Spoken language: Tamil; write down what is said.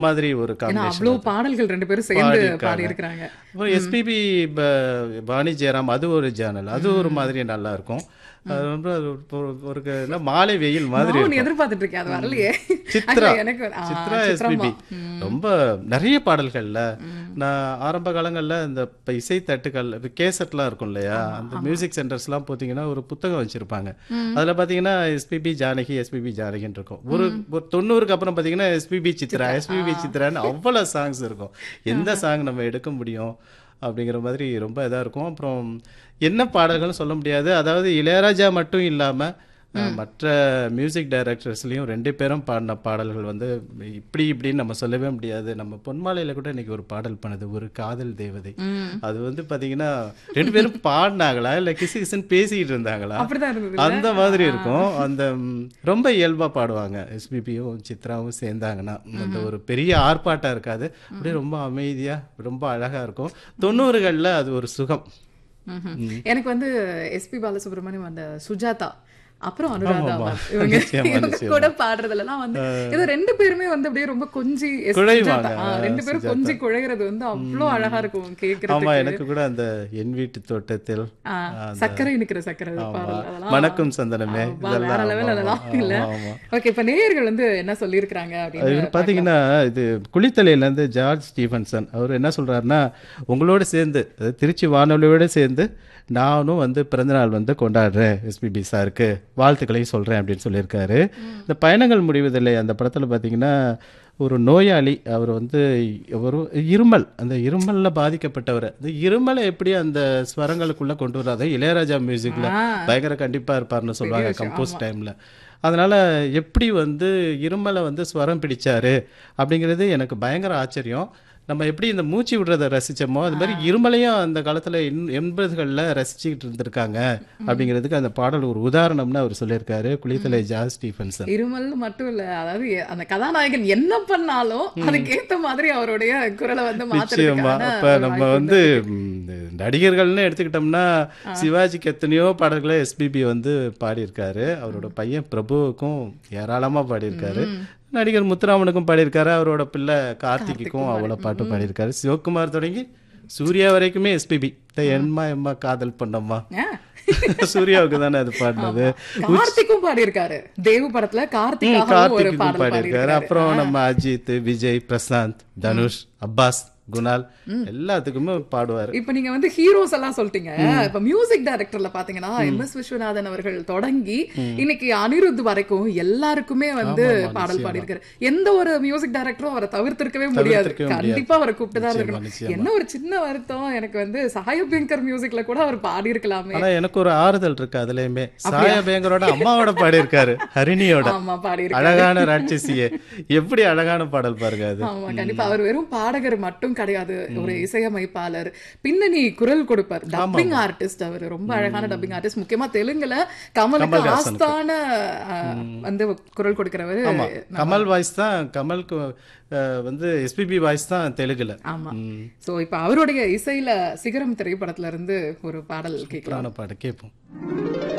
மாதிரி ஒரு ஏன்னா காம்பினேஷன் அவ்வளவு பாடல்கள் ரெண்டு பேரும் சேர்ந்து பாடியிருக்காங்க. பாடி இருக்கிறாங்க அப்புறம் எஸ்பிபி பாணி ஜெயராம் அது ஒரு சேனல் அது ஒரு மாதிரி நல்லா இருக்கும் அது ரொம்ப ஒரு- ஒரு என்ன மாலை வெயில் மாதிரி நான் இருக்கும் எதிர்பார்த்துட்டு இருக்கேன் அது வரலையே சித்ரா Actually எனக்கு ஆ, சித்ரா சித்ராம்மா. எஸ்பிபி ரொம்ப நிறைய பாடல்கள்ல நான் ஆரம்ப காலங்கள்ல இந்த இப்ப இசை தட்டுகள் கேசட்லாம் இருக்கும் இல்லையா அந்த மியூசிக் சென்டர்ஸ்லாம் பார்த்தீங்கன்னா ஒரு புத்தகம் வச்சிருப்பாங்க அதுல பாத்தீங்கன்னா எஸ்பிபி ஜானகி எஸ்பிபி ஜானகின்னு இருக்கும் ஒரு ஒரு தொண்ணூறுக்கு அப்புறம் பாத்தீங்கன்னா எஸ்பிபி சித்ரா எஸ்பிபி சித்ரான்னு அவ்வளவு சாங்ஸ் இருக்கும் எந்த சாங் நம்ம எடுக்க முடியும் அப்படிங்கிற மாதிரி ரொம்ப இதாக இருக்கும் அப்புறம் என்ன பாடல்கள்னு சொல்ல முடியாது அதாவது இளையராஜா மட்டும் இல்லாமல் மற்ற மியூசிக் டைரக்டர்ஸ்லையும் ரெண்டு பேரும் பாடின பாடல்கள் வந்து இப்படி இப்படின்னு நம்ம சொல்லவே முடியாது நம்ம பொன்மாலையில் கூட இன்னைக்கு ஒரு பாடல் பண்ணுது ஒரு காதல் தேவதை அது வந்து பார்த்தீங்கன்னா ரெண்டு பேரும் பாடினாங்களா இல்லை கிசு கிசுன்னு பேசிக்கிட்டு இருந்தாங்களா அப்படிதான் இருந்தது அந்த மாதிரி இருக்கும் அந்த ம், ரொம்ப இயல்பா பாடுவாங்க எஸ்பிபியும் சித்ராவும் சேர்ந்தாங்கன்னா அந்த ஒரு பெரிய ஆர்ப்பாட்டம் இருக்காது அப்படியே ரொம்ப அமைதியா ரொம்ப அழகா இருக்கும் தொண்ணூறுகள்ல அது ஒரு சுகம் ம்ஹும். எனக்கு வந்து எஸ்பி பாலசுப்ரமணியம் அந்த சுஜாதா அப்புறம் அனுராதா ஆமா. மேம். இவங்க நிச்சயமா, இவங்க நிச்சயமா. கூட பாடுறதுலாம் வந்து ஏதோ ரெண்டு பேருமே வந்து அப்படியே ரொம்ப கொஞ்சி எஸ் குழைவாங்க. சுஜாதா. ஆ, ரெண்டு பேரும் கொஞ்சி குழைகிறது வந்து அவ்வளோ அழகா இருக்கும் ஆமா கேட்கறதுக்கு எனக்கு கூட அந்த என் வீட்டு தோட்டத்தில் ஆ, சர்க்கரை நிக்கிற சர்க்கரை பாடல் அதெல்லாம் மணக்கும் சந்தனமே அப்பா, வேற இதெல்லாம் level ஆமா, அதெல்லாம் ஆமா, இல்ல ஆமா. ஓகே இப்ப நேயர்கள் வந்து என்ன சொல்லியிருக்கிறாங்க இது அப்படின்னு பார்த்தீங்கன்னா இது குளித்தலையிலேருந்து ஜார்ஜ் ஸ்டீஃபன்சன் அவர் என்ன சொல்றாருன்னா உங்களோட சேர்ந்து அதாவது திருச்சி வானொலியோட சேர்ந்து நானும் வந்து பிறந்தநாள் வந்து கொண்டாடுறேன் எஸ்பிபி சாருக்கு வாழ்த்துக்களையும் சொல்கிறேன் அப்படின்னு சொல்லியிருக்காரு இந்த பயணங்கள் முடிவதில்லை அந்த படத்தில் பார்த்தீங்கன்னா ஒரு நோயாளி அவர் வந்து ஒரு இருமல் அந்த இருமலில் பாதிக்கப்பட்டவர் இந்த இருமலை எப்படி அந்த ஸ்வரங்களுக்குள்ளே கொண்டு வராது இளையராஜா மியூசிக்கில் ஆ. பயங்கர கண்டிப்பாக இருப்பார்னு சொல்லுவாங்க கம்போஸ் டைமில் அதனால் எப்படி வந்து இருமலை வந்து ஸ்வரம் பிடிச்சாரு அப்படிங்கிறது எனக்கு பயங்கர ஆச்சரியம் நம்ம எப்படி இந்த மூச்சு விடுறதை ரசிச்சோமோ அது மாதிரி இருமலையும் அந்த காலத்தில் எண்பதுகளில் ரசிச்சுக்கிட்டு இருந்திருக்காங்க அப்படிங்கிறதுக்கு அந்த பாடல் ஒரு உதாரணம்னு அவர் சொல்லியிருக்காரு குளித்தலை ஜார்ஜ் ஸ்டீஃபன்சன் இருமல் மட்டும் இல்ல அதாவது எ- அந்த கதாநாயகன் என்ன பண்ணாலும் அதுக்கேத்த மாதிரி அவருடைய குரலை வந்து நிச்சயமா மாத்துறதுக்கான அப்ப ஒரு நம்ம வாய்ப்பு வந்து ம், இந்த நடிகர்கள்னு எடுத்துக்கிட்டோம்னா சிவாஜிக்கு எத்தனையோ பாடல்களை எஸ்பிபி வந்து பாடியிருக்காரு அவரோட பையன் பிரபுவுக்கும் ஏராளமா பாடியிருக்காரு நடிகர் முத்துராமனுக்கும் பாடியிருக்காரு அவரோட பிள்ளை கார்த்திக்குக்கும் அவ்வளோ பாட்டு பாடியிருக்காரு சிவகுமார் தொடங்கி சூர்யா வரைக்குமே எஸ்பிபி எம்மா எம்மா காதல் பண்ணம்மா ஆ. சூர்யாவுக்கு தானே அது பாடினது கார்த்திக்கும் பாடியிருக்காரு தேவு படத்துல ம், கார்த்திகாவும் ஒரு கார்த்திக்கும் பாடல் பாடியிருக்காரு பாடியிருக்காரு அப்புறம் நம்ம அஜித் விஜய் பிரசாந்த் தனுஷ் அப்பாஸ் குணால் எல்லாத்துக்குமே பாடுவாரு இப்ப நீங்க வந்து ஹீரோஸ் எல்லாம் சொல்லிட்டீங்க இப்ப மியூசிக் டைரக்டர்ல பாத்தீங்கன்னா எம் எஸ் விஸ்வநாதன் அவர்கள் தொடங்கி இன்னைக்கு அனிருத் வரைக்கும் எல்லாருக்குமே வந்து பாடல் பாடியிருக்காரு எந்த ஒரு மியூசிக் டைரக்டரும் அவரை தவிர்த்திருக்கவே முடியாது தவிர்த்திருக்கவே முடியாது. கண்டிப்பா அவரை கூப்பிட்டு தான் நிச்சயமா, இருக்கணும் நிச்சயமா. என்ன ஒரு சின்ன வருத்தம் எனக்கு வந்து சாயபியங்கர் மியூசிக்ல கூட அவர் பாடி இருக்கலாமே ஆனா எனக்கு ஒரு ஆறுதல் இருக்கு அதுலயுமே சாயா பேங்கரோட அம்மாவோட பாடியிருக்காரு ஹரிணியோட ஆமா பாடி அழகான ராட்சசியே எப்படி அழகான பாடல் பாருங்க அது ஆமா கண்டிப்பா அவர் வெறும் பாடகர் மட்டும் கிடையாது ஒரு இசையமைப்பாளர் பின்னணி குரல் கொடுப்பார் டப்பிங் ஆர்டிஸ்ட் அவர் ரொம்ப அழகான டப்பிங் ஆர்டிஸ்ட் முக்கியமா தெலுங்குல கமலுக்கு கமல்ஹாசனுக்கு. ஆஸ்தான அஹ், வந்து குரல் கொடுக்கிறவர் ஆமா கமல் வாய்ஸ் தான் கமலுக்கு அஹ், வந்து எஸ்பிபி வாய்ஸ் தான் தெலுங்குல ஆமா ம், சோ இப்ப அவருடைய இசையில சிகரம் திரைப்படத்துல இருந்து ஒரு பாடல் கேட்கலாம் புராண பாட்டு கேட்போம்